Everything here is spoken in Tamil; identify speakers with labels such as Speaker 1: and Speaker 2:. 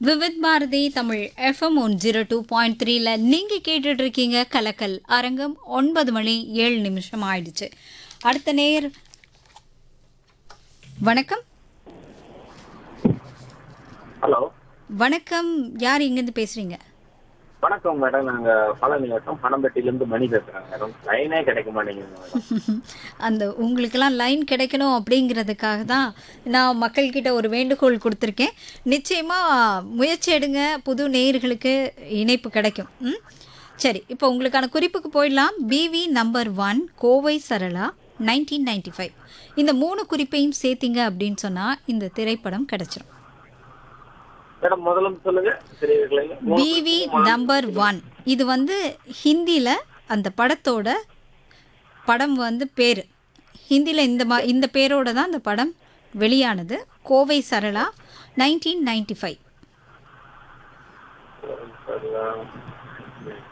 Speaker 1: Vividh Bharati Tamil FM one zero two point த்ரீல நீங்கள் கேட்டுட்டு இருக்கீங்க கலக்கல் அரங்கம் ஒன்பது மணி ஏழு நிமிஷம் ஆயிடுச்சு அடுத்த நேர் வணக்கம்
Speaker 2: ஹலோ
Speaker 1: வணக்கம் யார் இங்கேருந்து பேசுறீங்க
Speaker 2: வணக்கம் மேடம் நாங்க பழனி வட்டம் பணம்பட்டியில இருந்து மணி பேசுறேன் மேடம் லைனே கிடைக்க மாட்டேங்குது மேடம்
Speaker 1: அந்த உங்களுக்கெல்லாம் லைன் கிடைக்கணும் அப்படிங்கிறதுக்காக தான் நான் மக்கள்கிட்ட ஒரு வேண்டுகோள் கொடுத்துருக்கேன் நிச்சயமாக முயற்சி எடுங்க புது நேயர்களுக்கு இணைப்பு கிடைக்கும் ம் சரி இப்போ உங்களுக்கான குறிப்புக்கு போயிடலாம் PV number one Kovai Sarala nineteen ninety five இந்த மூணு குறிப்பையும் சேர்த்தீங்க அப்படின்னு சொன்னால் இந்த திரைப்படம் கிடைச்சிரும்
Speaker 2: மேடம் முதல்ல இருந்து சொல்லுங்க சிறியவர்களே
Speaker 1: பிவி நம்பர் ஒன் இது வந்து ஹிந்தியில் அந்த படத்தோட படம் வந்து பேர் ஹிந்தியில் இந்த மா இந்த பேரோட தான் அந்த படம் வெளியானது Kovai Sarala nineteen ninety five